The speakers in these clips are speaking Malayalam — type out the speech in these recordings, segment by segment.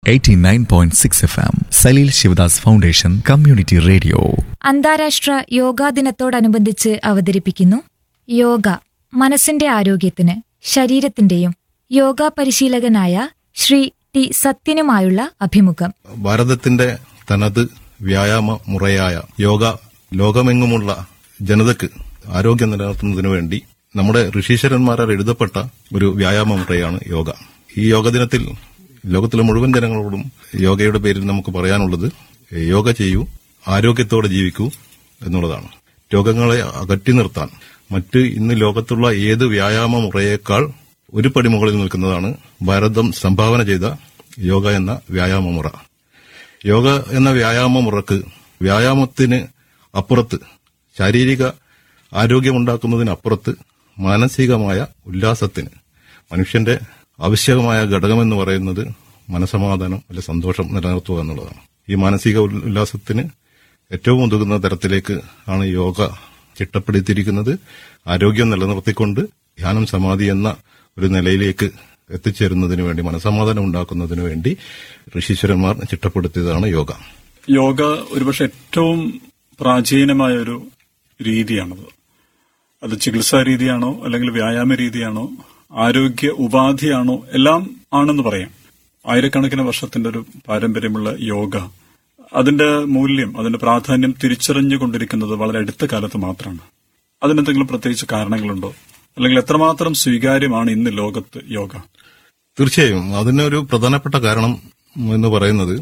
eighty nine point six F M Saleel Sivadas foundation community radio അന്താരാഷ്ട്ര യോഗാ ദിനത്തോടനുബന്ധിച്ച് അവതരിപ്പിക്കുന്നു യോഗ മനസ്സിന്റെ ആരോഗ്യത്തിന് ശരീരത്തിന്റെയും യോഗ പരിശീലകനായ ശ്രീ ടി സത്യനുമായുള്ള അഭിമുഖം ഭാരതത്തിന്റെ തനത് വ്യായാമ മുറയായ യോഗ ലോകമെങ്ങുമുള്ള ജനതയ്ക്ക് ആരോഗ്യം നിലനിർത്തുന്നതിനു വേണ്ടി നമ്മുടെ ഋഷീശ്വരന്മാരാൽ എഴുതപ്പെട്ട ഒരു വ്യായാമ മുറയാണ് യോഗ ഈ യോഗ ദിനത്തിൽ ലോകത്തിലെ മുഴുവൻ ജനങ്ങളോടും യോഗയുടെ പേരിൽ നമുക്ക് പറയാനുള്ളത് യോഗ ചെയ്യൂ ആരോഗ്യത്തോടെ ജീവിക്കൂ എന്നുള്ളതാണ് രോഗങ്ങളെ അകറ്റി നിർത്താൻ മറ്റ് ഇന്ന് ലോകത്തുള്ള ഏത് വ്യായാമ മുറയേക്കാൾ ഒരു പടി മുകളിൽ നിൽക്കുന്നതാണ് ഭാരതം സംഭാവന ചെയ്ത യോഗ എന്ന വ്യായാമ മുറ യോഗ എന്ന വ്യായാമ മുറക്ക് വ്യായാമത്തിന് അപ്പുറത്ത് ശാരീരിക ആരോഗ്യമുണ്ടാക്കുന്നതിനപ്പുറത്ത് മാനസികമായ ഉല്ലാസത്തിന് മനുഷ്യന്റെ ആവശ്യകമായ ഘടകമെന്ന് പറയുന്നത് മനസമാധാനം അല്ലെ സന്തോഷം നിലനിർത്തുക എന്നുള്ളതാണ് ഈ മാനസിക ഉൽ- ഉല്ലാസത്തിന് ഏറ്റവും ഉതകുന്ന തരത്തിലേക്ക് ആണ് യോഗ ചിട്ടപ്പെടുത്തിയിരിക്കുന്നത് ആരോഗ്യം നിലനിർത്തിക്കൊണ്ട് ധ്യാനം സമാധി എന്ന ഒരു നിലയിലേക്ക് എത്തിച്ചേരുന്നതിന് വേണ്ടി മനസമാധാനം ഉണ്ടാക്കുന്നതിന് വേണ്ടി ഋഷീശ്വരന്മാർ ചിട്ടപ്പെടുത്തിയതാണ് യോഗ യോഗ ഒരുപക്ഷെ ഏറ്റവും പ്രാചീനമായ ഒരു രീതിയാണത് അത് ചികിത്സാ രീതിയാണോ അല്ലെങ്കിൽ വ്യായാമ രീതിയാണോ ആരോഗ്യ ഉപാധിയാണോ എല്ലാം ആണെന്ന് പറയാം ആയിരക്കണക്കിന് വർഷത്തിന്റെ ഒരു പാരമ്പര്യമുള്ള യോഗ അതിന്റെ മൂല്യം അതിന്റെ പ്രാധാന്യം തിരിച്ചറിഞ്ഞുകൊണ്ടിരിക്കുന്നത് വളരെ അടുത്ത കാലത്ത് മാത്രമാണ് അതിനെന്തെങ്കിലും പ്രത്യേകിച്ച് കാരണങ്ങളുണ്ടോ അല്ലെങ്കിൽ എത്രമാത്രം സ്വീകാര്യമാണ് ഇന്ന് ലോകത്ത് യോഗ തീർച്ചയായും അതിനൊരു പ്രധാനപ്പെട്ട കാരണം എന്ന് പറയുന്നത്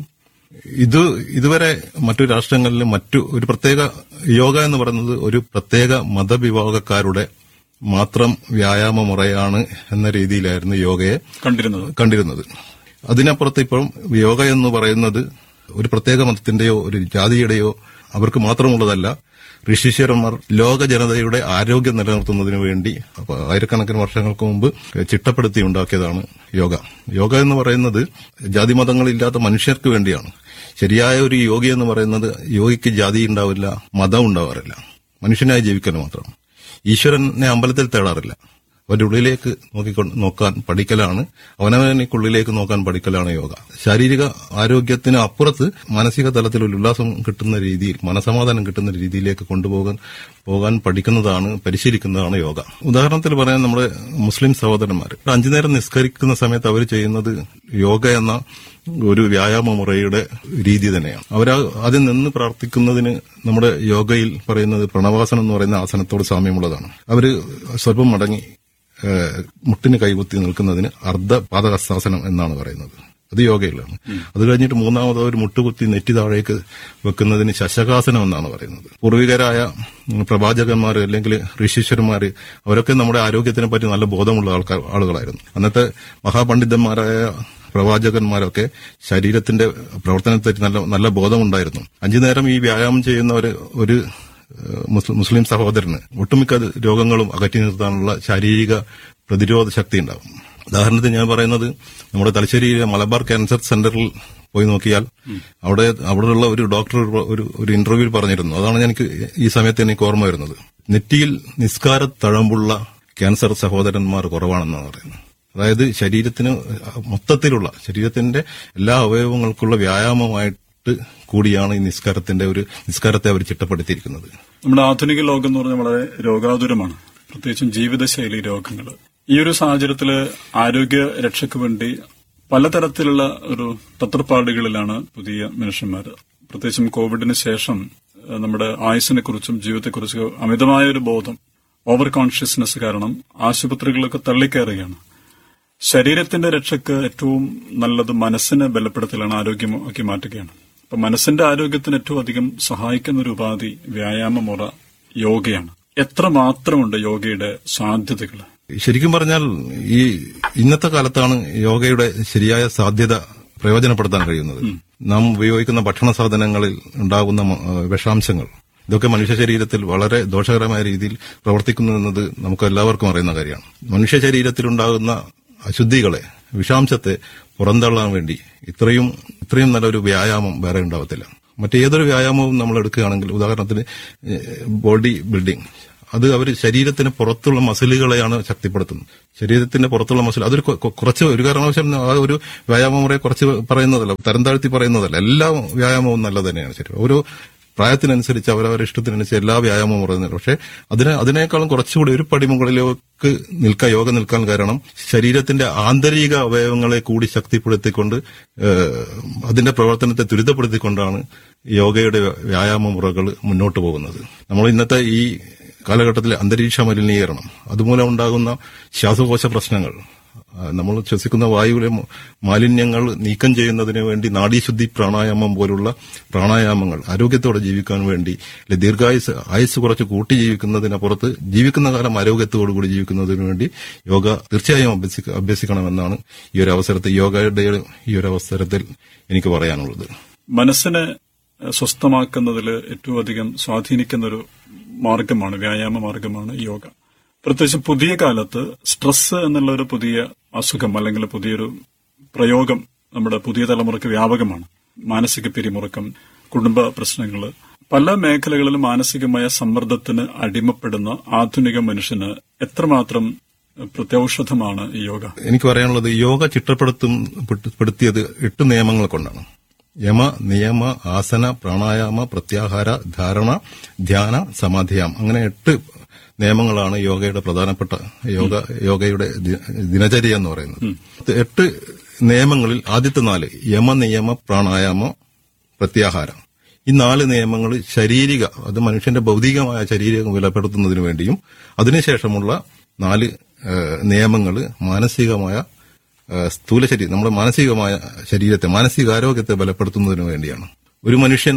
ഇത് ഇതുവരെ മറ്റു രാഷ്ട്രങ്ങളിൽ മറ്റു ഒരു പ്രത്യേക യോഗ എന്ന് പറയുന്നത് ഒരു പ്രത്യേക മതവിഭാഗക്കാരുടെ മാത്രം വ്യായാമ മുറയാണ് എന്ന രീതിയിലായിരുന്നു യോഗയെ കണ്ടിരുന്നത് കണ്ടിരുന്നത് അതിനപ്പുറത്ത് ഇപ്പോൾ യോഗ എന്ന് പറയുന്നത് ഒരു പ്രത്യേക മതത്തിന്റെയോ ഒരു ജാതിയുടെയോ അവർക്ക് മാത്രമുള്ളതല്ല ഋഷീശ്വരന്മാർ ലോക ജനതയുടെ ആരോഗ്യം നിലനിർത്തുന്നതിന് വേണ്ടി അപ്പൊ ആയിരക്കണക്കിന് വർഷങ്ങൾക്ക് മുമ്പ് ചിട്ടപ്പെടുത്തി ഉണ്ടാക്കിയതാണ് യോഗ യോഗ എന്ന് പറയുന്നത് ജാതിമതങ്ങളില്ലാത്ത മനുഷ്യർക്ക് വേണ്ടിയാണ് ശരിയായ ഒരു യോഗി എന്ന് പറയുന്നത് യോഗിക്ക് ജാതി ഉണ്ടാവില്ല മതം ഉണ്ടാവാറില്ല മനുഷ്യനായി ജീവിക്കൽ മാത്രം ഈശ്വരനെ അമ്പലത്തിൽ തേടാറില്ല അവന്റെ ഉള്ളിലേക്ക് നോക്കിക്കൊണ്ട് നോക്കാൻ പഠിക്കലാണ് അവനവനിക്കുള്ളിലേക്ക് നോക്കാൻ പഠിക്കലാണ് യോഗ ശാരീരിക ആരോഗ്യത്തിന് അപ്പുറത്ത് മാനസിക തലത്തിൽ ഒരു ഉല്ലാസം കിട്ടുന്ന രീതിയിൽ മനസമാധാനം കിട്ടുന്ന രീതിയിലേക്ക് കൊണ്ടുപോകാൻ പോകാൻ പഠിക്കുന്നതാണ് പരിശീലിക്കുന്നതാണ് യോഗ ഉദാഹരണത്തിൽ പറയാൻ നമ്മുടെ മുസ്ലിം സഹോദരന്മാർ അഞ്ചു നേരം നിസ്കരിക്കുന്ന സമയത്ത് അവർ ചെയ്യുന്നത് യോഗ എന്ന ഒരു വ്യായാമ മുറയുടെ രീതി തന്നെയാണ് അവർ അതിൽ നിന്ന് പ്രാർത്ഥിക്കുന്നതിന് നമ്മുടെ യോഗയിൽ പറയുന്നത് പ്രണവാസനം എന്ന് പറയുന്ന ആസനത്തോട് സാമ്യമുള്ളതാണ് അവര് സ്വല്പം മടങ്ങി ഏഹ്, മുട്ടിന് കൈകുത്തി നിൽക്കുന്നതിന് അർദ്ധ പാദഹസ്താസനം എന്നാണ് പറയുന്നത് അത് യോഗയിലാണ് അത് കഴിഞ്ഞിട്ട് മൂന്നാമത് ഒരു മുട്ടുകുത്തി നെറ്റി താഴേക്ക് വെക്കുന്നതിന് ശശകാസനം എന്നാണ് പറയുന്നത് പൂർവികരായ ഉം, പ്രവാചകന്മാർ അല്ലെങ്കിൽ ഋഷീശ്വരന്മാർ അവരൊക്കെ നമ്മുടെ ആരോഗ്യത്തിനെ പറ്റി നല്ല ബോധമുള്ള ആൾക്കാർ ആളുകളായിരുന്നു അന്നത്തെ മഹാപണ്ഡിതന്മാരായ പ്രവാചകന്മാരൊക്കെ ശരീരത്തിന്റെ പ്രവർത്തനത്തെപ്പറ്റി നല്ല നല്ല ബോധമുണ്ടായിരുന്നു അഞ്ചു നേരം ഈ വ്യായാമം ചെയ്യുന്നവര് ഒരു ഏഹ്, മുസ്ലിം മുസ്ലിം സഹോദരന് ഒട്ടുമിക്ക രോഗങ്ങളും അകറ്റി നിർത്താനുള്ള ശാരീരിക പ്രതിരോധ ശക്തി ഉണ്ടാവും ഉദാഹരണത്തിന് ഞാൻ പറയുന്നത് നമ്മുടെ തലശ്ശേരിയിലെ മലബാർ ക്യാൻസർ സെന്ററിൽ പോയി നോക്കിയാൽ അവിടെ അവിടെയുള്ള ഒരു ഡോക്ടർ ഒരു- ഒരു ഒരു ഇന്റർവ്യൂവിൽ പറഞ്ഞിരുന്നു അതാണ് എനിക്ക് ഈ സമയത്ത് എനിക്ക് ഓർമ്മ വരുന്നത് നെറ്റിയിൽ നിസ്കാര തഴമ്പുള്ള ക്യാൻസർ സഹോദരന്മാർ കുറവാണെന്നാണ് പറയുന്നത് അതായത് ശരീരത്തിന് മൊത്തത്തിലുള്ള ശരീരത്തിന്റെ എല്ലാ അവയവങ്ങൾക്കുള്ള വ്യായാമമായിട്ട് കൂടിയാണ് ഈ നിസ്കാരത്തിന്റെ ഒരു നിസ്കാരത്തെ അവർ ചിട്ടപ്പെടുത്തിയിരിക്കുന്നത് നമ്മുടെ ആധുനിക ലോകം എന്ന് പറഞ്ഞാൽ വളരെ രോഗാതുരമാണ് പ്രത്യേകിച്ചും ജീവിതശൈലി രോഗങ്ങൾ ഈ ഒരു സാഹചര്യത്തിൽ ആരോഗ്യ രക്ഷയ്ക്ക് വേണ്ടി പലതരത്തിലുള്ള ഒരു തത്രപ്പാടുകളിലാണ് പുതിയ മനുഷ്യന്മാർ പ്രത്യേകിച്ചും കോവിഡിന് ശേഷം ഏഹ്, നമ്മുടെ ആയുസിനെ കുറിച്ചും ജീവിതത്തെക്കുറിച്ചും അമിതമായ ഒരു ബോധം ഓവർ കോൺഷ്യസ്നെസ് കാരണം ആശുപത്രികളൊക്കെ തള്ളിക്കയറുകയാണ് ശരീരത്തിന്റെ രക്ഷയ്ക്ക് ഏറ്റവും നല്ലത് മനസ്സിനെ ബലപ്പെടുത്തലാണ് ആരോഗ്യമാക്കി മാറ്റുകയാണ് അപ്പൊ മനസ്സിന്റെ ആരോഗ്യത്തിന് ഏറ്റവും അധികം സഹായിക്കുന്ന ഒരു ഉപാധി വ്യായാമ മുറ യോഗയാണ് എത്ര മാത്രമുണ്ട് യോഗയുടെ സാധ്യതകൾ ശരിക്കും പറഞ്ഞാൽ ഈ ഇന്നത്തെ കാലത്താണ് യോഗയുടെ ശരിയായ സാധ്യത പ്രയോജനപ്പെടുത്താൻ കഴിയുന്നത് നാം ഉപയോഗിക്കുന്ന ഭക്ഷണ സാധനങ്ങളിൽ ഉണ്ടാകുന്ന മ- ആ, വിഷാംശങ്ങൾ ഇതൊക്കെ മനുഷ്യ ശരീരത്തിൽ വളരെ ദോഷകരമായ രീതിയിൽ പ്രവർത്തിക്കുന്നു എന്നത് നമുക്ക് എല്ലാവർക്കും അറിയുന്ന കാര്യമാണ് മനുഷ്യ ശരീരത്തിലുണ്ടാകുന്ന അശുദ്ധികളെ വിഷാംശത്തെ പുറന്തള്ളാൻ വേണ്ടി ഇത്രയും ഇത്രയും നല്ലൊരു വ്യായാമം വേറെ ഉണ്ടാവത്തില്ല മറ്റേതൊരു വ്യായാമവും നമ്മൾ എടുക്കുകയാണെങ്കിൽ ഉദാഹരണത്തിന് ബോഡി ബിൽഡിംഗ് അത് അവർ ശരീരത്തിന് പുറത്തുള്ള മസിലുകളെയാണ് ശക്തിപ്പെടുത്തുന്നത് ശരീരത്തിന്റെ പുറത്തുള്ള മസിൽ അതൊരു കൊ- കൊ- കുറച്ച് ഒരു കാരണവശാലും ആ ഒരു വ്യായാമ മുറയെ കുറച്ച് പറയുന്നതല്ല തരം താഴ്ത്തി പറയുന്നതല്ല എല്ലാ വ്യായാമവും നല്ലത് തന്നെയാണ് ശരി ഓരോ പ്രായത്തിനനുസരിച്ച് അവരവരുടെ ഇഷ്ടത്തിനനുസരിച്ച് എല്ലാ വ്യായാമവും പറയുന്നുണ്ട് പക്ഷെ അതിന് അതിനേക്കാളും കുറച്ചുകൂടി ഒരു പടി മുകളിലേക്ക് നിൽക്കാൻ യോഗ നിൽക്കാൻ കാരണം ശരീരത്തിന്റെ ആന്തരിക അവയവങ്ങളെ കൂടി ശക്തിപ്പെടുത്തിക്കൊണ്ട് ഏഹ്, അതിന്റെ പ്രവർത്തനത്തെ ത്വരിതപ്പെടുത്തിക്കൊണ്ടാണ് യോഗയുടെ വ്യായാമ മുറകൾ മുന്നോട്ട് പോകുന്നത് നമ്മൾ ഇന്നത്തെ ഈ കാലഘട്ടത്തിലെ അന്തരീക്ഷ മലിനീകരണം അതുമൂലം ഉണ്ടാകുന്ന ശ്വാസകോശ പ്രശ്നങ്ങൾ ആ, നമ്മൾ ശ്വസിക്കുന്ന വായുവിലെ മ- മാലിന്യങ്ങൾ നീക്കം ചെയ്യുന്നതിന് വേണ്ടി നാഡീശുദ്ധി പ്രാണായാമം പോലുള്ള പ്രാണായാമങ്ങൾ ആരോഗ്യത്തോടെ ജീവിക്കാൻ വേണ്ടി അല്ലെ ദീർഘായുസ് ആയുസ് കുറച്ച് കൂട്ടി ജീവിക്കുന്നതിനപ്പുറത്ത് ജീവിക്കുന്ന കാലം ആരോഗ്യത്തോടുകൂടി ജീവിക്കുന്നതിന് വേണ്ടി യോഗ തീർച്ചയായും അഭ്യസിക്ക- അഭ്യസിക്കണമെന്നാണ് ഈ ഒരു അവസരത്തിൽ യോഗയുടെ ഈ ഒരു അവസരത്തിൽ എനിക്ക് പറയാനുള്ളത് മനസ്സിനെ ഏഹ്, സ്വസ്ഥമാക്കുന്നതിൽ ഏറ്റവും അധികം സ്വാധീനിക്കുന്ന ഒരു മാർഗമാണ് വ്യായാമ മാർഗമാണ് യോഗ പ്രത്യേകിച്ച് പുതിയ കാലത്ത് സ്ട്രെസ് എന്നുള്ള ഒരു പുതിയ അസുഖം അല്ലെങ്കിൽ പുതിയൊരു പ്രയോഗം നമ്മുടെ പുതിയ തലമുറയ്ക്ക് വ്യാപകമാണ് മാനസിക പിരിമുറുക്കം കുടുംബ പ്രശ്നങ്ങൾ പല മേഖലകളിലും മാനസികമായ സമ്മർദ്ദത്തിന് അടിമപ്പെടുന്ന ആധുനിക മനുഷ്യന് എത്രമാത്രം പ്രത്യൗഷധമാണ് ഈ യോഗ എനിക്ക് പറയാനുള്ളത് യോഗ ചിട്ടപ്പെടുത്തും പെട്ട് പെടുത്തിയത് എട്ട് നിയമങ്ങൾ കൊണ്ടാണ് യമ നിയമ ആസന പ്രാണായാമ പ്രത്യാഹാര ധാരണ ധ്യാന സമാധിയാം അങ്ങനെ എട്ട് നിയമങ്ങളാണ് യോഗയുടെ പ്രധാനപ്പെട്ട യോഗ യോഗയുടെ ദി- ദിനചര്യ എന്ന് പറയുന്നത് എട്ട് നിയമങ്ങളിൽ ആദ്യത്തെ നാല് യമ നിയമ പ്രാണായാമ പ്രത്യാഹാരം ഈ നാല് നിയമങ്ങൾ ശാരീരിക അത് മനുഷ്യന്റെ ഭൗതികമായ ശരീരം വിലപ്പെടുത്തുന്നതിന് വേണ്ടിയും അതിനുശേഷമുള്ള നാല് നിയമങ്ങൾ മാനസികമായ ഏഹ്, സ്ഥൂല ശരീരം നമ്മുടെ മാനസികമായ ശരീരത്തെ മാനസികാരോഗ്യത്തെ ബലപ്പെടുത്തുന്നതിന് വേണ്ടിയാണ് ഒരു മനുഷ്യൻ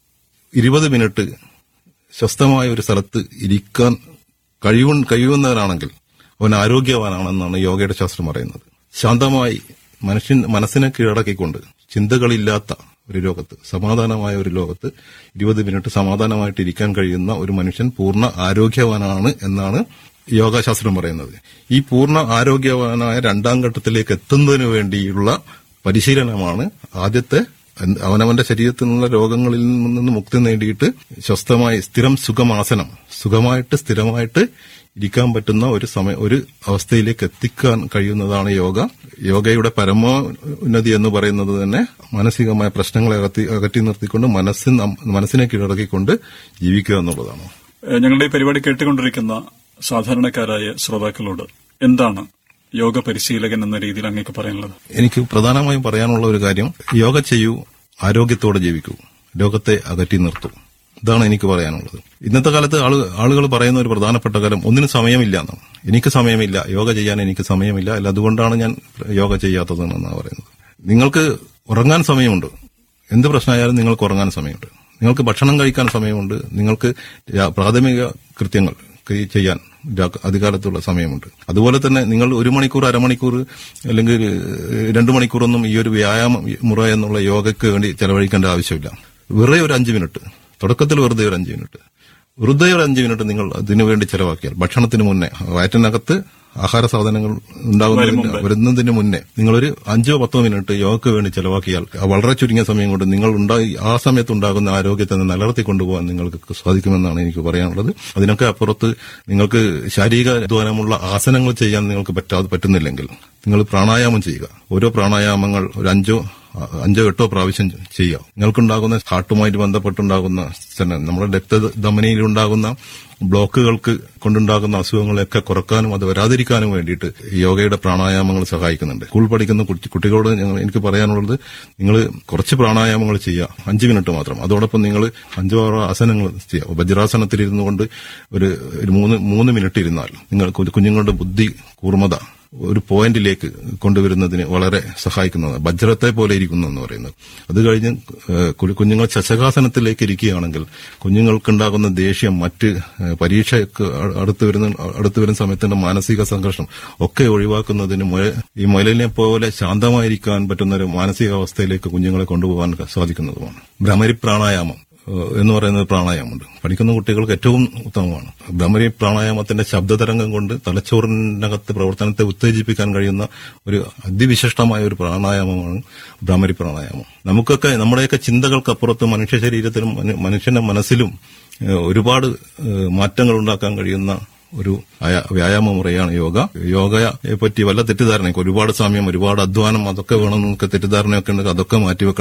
ഇരുപത് മിനിറ്റ് സ്വസ്ഥമായ ഒരു സ്ഥലത്ത് ഇരിക്കാൻ കഴിവു കഴിയുന്നവനാണെങ്കിൽ അവൻ ആരോഗ്യവാനാണെന്നാണ് യോഗയുടെ ശാസ്ത്രം പറയുന്നത് ശാന്തമായി മനുഷ്യൻ മനസ്സിനെ കീഴടക്കിക്കൊണ്ട് ചിന്തകളില്ലാത്ത ഒരു ലോകത്ത് സമാധാനമായ ഒരു ലോകത്ത് ഇരുപത് മിനിറ്റ് സമാധാനമായിട്ട് ഇരിക്കാൻ കഴിയുന്ന ഒരു മനുഷ്യൻ പൂർണ്ണ ആരോഗ്യവാനാണ് എന്നാണ് യോഗാശാസ്ത്രം പറയുന്നത് ഈ പൂർണ്ണ ആരോഗ്യവാനായ രണ്ടാം ഘട്ടത്തിലേക്ക് എത്തുന്നതിന് വേണ്ടിയുള്ള പരിശീലനമാണ് ആദ്യത്തെ എന്ത് അവനവന്റെ ശരീരത്തിൽ നിന്നുള്ള രോഗങ്ങളിൽ നിന്ന് മുക്തി നേടിയിട്ട് സ്വസ്ഥമായി സ്ഥിരം സുഖമാസനം സുഖമായിട്ട് സ്ഥിരമായിട്ട് ഇരിക്കാൻ പറ്റുന്ന ഒരു സമയ ഒരു അവസ്ഥയിലേക്ക് എത്തിക്കാൻ കഴിയുന്നതാണ് യോഗ യോഗയുടെ പരമോന്നതി എന്ന് പറയുന്നത് തന്നെ മാനസികമായ പ്രശ്നങ്ങളെ അകറ്റി അകറ്റി നിർത്തിക്കൊണ്ട് മനസ്സിൻ മനസ്സിനെ കീഴടക്കിക്കൊണ്ട് ജീവിക്കുക എന്നുള്ളതാണ് ഏഹ് ഞങ്ങളുടെ ഈ പരിപാടി കേട്ടുകൊണ്ടിരിക്കുന്ന സാധാരണക്കാരായ ശ്രോതാക്കളോട് എന്താണ് യോഗ പരിശീലകൻ എന്ന രീതിയിൽ അങ്ങേക്ക് പറയാനുള്ളത് എനിക്ക് പ്രധാനമായും പറയാനുള്ള ഒരു കാര്യം യോഗ ചെയ്യൂ ആരോഗ്യത്തോടെ ജീവിക്കൂ രോഗത്തെ അകറ്റി നിർത്തൂ ഇതാണ് എനിക്ക് പറയാനുള്ളത് ഇന്നത്തെ കാലത്ത് ആള് ആളുകൾ പറയുന്ന ഒരു പ്രധാനപ്പെട്ട കാര്യം ഒന്നിനും സമയമില്ല എന്നാണ് എനിക്ക് സമയമില്ല യോഗ ചെയ്യാൻ എനിക്ക് സമയമില്ല അല്ല അതുകൊണ്ടാണ് ഞാൻ യോഗ ചെയ്യാത്തതെന്നാണ് പറയുന്നത് നിങ്ങൾക്ക് ഉറങ്ങാൻ സമയമുണ്ട് എന്ത് പ്രശ്നമായാലും നിങ്ങൾക്ക് ഉറങ്ങാൻ സമയമുണ്ട് നിങ്ങൾക്ക് ഭക്ഷണം കഴിക്കാൻ സമയമുണ്ട് നിങ്ങൾക്ക് രാ- പ്രാഥമിക കൃത്യങ്ങൾ കൈ- ചെയ്യാൻ രാ- അധികാലത്തുള്ള സമയമുണ്ട് അതുപോലെ തന്നെ നിങ്ങൾ ഒരു മണിക്കൂർ അരമണിക്കൂർ അല്ലെങ്കിൽ ഏഹ്, രണ്ടു മണിക്കൂറൊന്നും ഈ ഒരു വ്യായാമ മുറ എന്നുള്ള യോഗയ്ക്ക് വേണ്ടി ചെലവഴിക്കേണ്ട ആവശ്യമില്ല വെറുതെ ഒരു അഞ്ച് മിനിറ്റ് തുടക്കത്തിൽ വെറുതെ ഒരു അഞ്ച് മിനിറ്റ് വെറുതെ ഒരു അഞ്ച് മിനിറ്റ് നിങ്ങൾ അതിനു വേണ്ടി ചെലവാക്കിയാൽ ഭക്ഷണത്തിന് മുന്നേ വയറ്റിനകത്ത് ആഹാര സാധനങ്ങൾ ഉണ്ടാകുന്നതിന് വരുന്നതിന് മുന്നേ നിങ്ങളൊരു അഞ്ചോ പത്തോ മിനിറ്റ് യോഗയ്ക്ക് വേണ്ടി ചെലവാക്കിയാൽ വളരെ ചുരുങ്ങിയ സമയം കൊണ്ട് നിങ്ങൾ ഉണ്ടായി ആ സമയത്ത് ഉണ്ടാകുന്ന ആരോഗ്യത്തെ നിലനിർത്തി കൊണ്ടുപോകാൻ നിങ്ങൾക്ക് സാധിക്കുമെന്നാണ് എനിക്ക് പറയാനുള്ളത് അതിനൊക്കെ അപ്പുറത്ത് നിങ്ങൾക്ക് ശാരീരിക അധ്വാനമുള്ള ആസനങ്ങൾ ചെയ്യാൻ നിങ്ങൾക്ക് പറ്റാതെ പറ്റുന്നില്ലെങ്കിൽ നിങ്ങൾ പ്രാണായാമം ചെയ്യുക ഓരോ പ്രാണായാമങ്ങൾ ഒരു അഞ്ചോ അ- അഞ്ചോ എട്ടോ പ്രാവശ്യം ചെയ്യുക നിങ്ങൾക്കുണ്ടാകുന്ന ഹാർട്ടുമായിട്ട് ബന്ധപ്പെട്ടുണ്ടാകുന്ന തന്നെ നമ്മുടെ രക്തധമനിയിലുണ്ടാകുന്ന ബ്ലോക്കുകൾക്ക് കൊണ്ടുണ്ടാകുന്ന അസുഖങ്ങളെയൊക്കെ കുറക്കാനും അത് വരാതിരിക്കാനും വേണ്ടിയിട്ട് ഈ യോഗയുടെ പ്രാണായാമങ്ങൾ സഹായിക്കുന്നുണ്ട് സ്കൂൾ പഠിക്കുന്ന കുട്ടി- കുട്ടികളോട് ഞങ്ങൾ എനിക്ക് പറയാനുള്ളത് നിങ്ങൾ കുറച്ച് പ്രാണായാമങ്ങൾ ചെയ്യുക അഞ്ച് മിനിറ്റ് മാത്രം അതോടൊപ്പം നിങ്ങൾ അഞ്ചോ ആറോ ആസനങ്ങൾ ചെയ്യുക വജ്രാസനത്തിൽ ഇരുന്നു കൊണ്ട് ഒരു ഒരു മൂന്ന് മൂന്ന് മിനിറ്റ് ഇരുന്നാൽ നിങ്ങൾ കു- കുഞ്ഞുങ്ങളുടെ ബുദ്ധി കൂർമ്മത ഒരു പോയിന്റിലേക്ക് കൊണ്ടുവരുന്നതിന് വളരെ സഹായിക്കുന്നതാണ് വജ്രത്തെ പോലെ ഇരിക്കുന്നു എന്ന് പറയുന്നത് അത് കഴിഞ്ഞ് ഏഹ്, കു- കുഞ്ഞുങ്ങൾ ശശകാസനത്തിലേക്ക് ഇരിക്കുകയാണെങ്കിൽ കുഞ്ഞുങ്ങൾക്കുണ്ടാകുന്ന ദേഷ്യം മറ്റ് ഏഹ്, പരീക്ഷയ്ക്ക് അ- അടുത്ത് വരുന്ന അടുത്ത് വരുന്ന സമയത്തിന്റെ മാനസിക സംഘർഷം ഒക്കെ ഒഴിവാക്കുന്നതിന് മുയ- ഈ മുയലിനെ പോലെ ശാന്തമായിരിക്കാൻ പറ്റുന്ന ഒരു മാനസികാവസ്ഥയിലേക്ക് കുഞ്ഞുങ്ങളെ കൊണ്ടുപോകാൻ സാധിക്കുന്നതുമാണ് ഭ്രമരി പ്രാണായാമം ഏഹ്, എന്ന് പറയുന്നത് പ്രാണായാമമുണ്ട് പഠിക്കുന്ന കുട്ടികൾക്ക് ഏറ്റവും ഉത്തമമാണ് ഭ്രമരി പ്രാണായാമത്തിന്റെ ശബ്ദതരംഗം കൊണ്ട് തലച്ചോറിനകത്ത് പ്രവർത്തനത്തെ ഉത്തേജിപ്പിക്കാൻ കഴിയുന്ന ഒരു അതിവിശിഷ്ടമായ ഒരു പ്രാണായാമമാണ് ഭ്രമരി പ്രാണായാമം നമുക്കൊക്കെ നമ്മുടെയൊക്കെ ചിന്തകൾക്കപ്പുറത്ത് മനുഷ്യ ശരീരത്തിലും മനു- മനുഷ്യന്റെ മനസ്സിലും ഏഹ്, ഒരുപാട് ഏഹ്, മാറ്റങ്ങൾ ഉണ്ടാക്കാൻ കഴിയുന്ന ഒരു അയ- വ്യായാമ മുറയാണ് യോഗ യോഗയെ പറ്റി വല്ല തെറ്റിദ്ധാരണയൊക്കെ ഒരുപാട് സമയം ഒരുപാട് അധ്വാനം അതൊക്കെ വേണമെന്നൊക്കെ തെറ്റിദ്ധാരണയൊക്കെ ഉണ്ടെങ്കിൽ അതൊക്കെ മാറ്റിവെക്കണം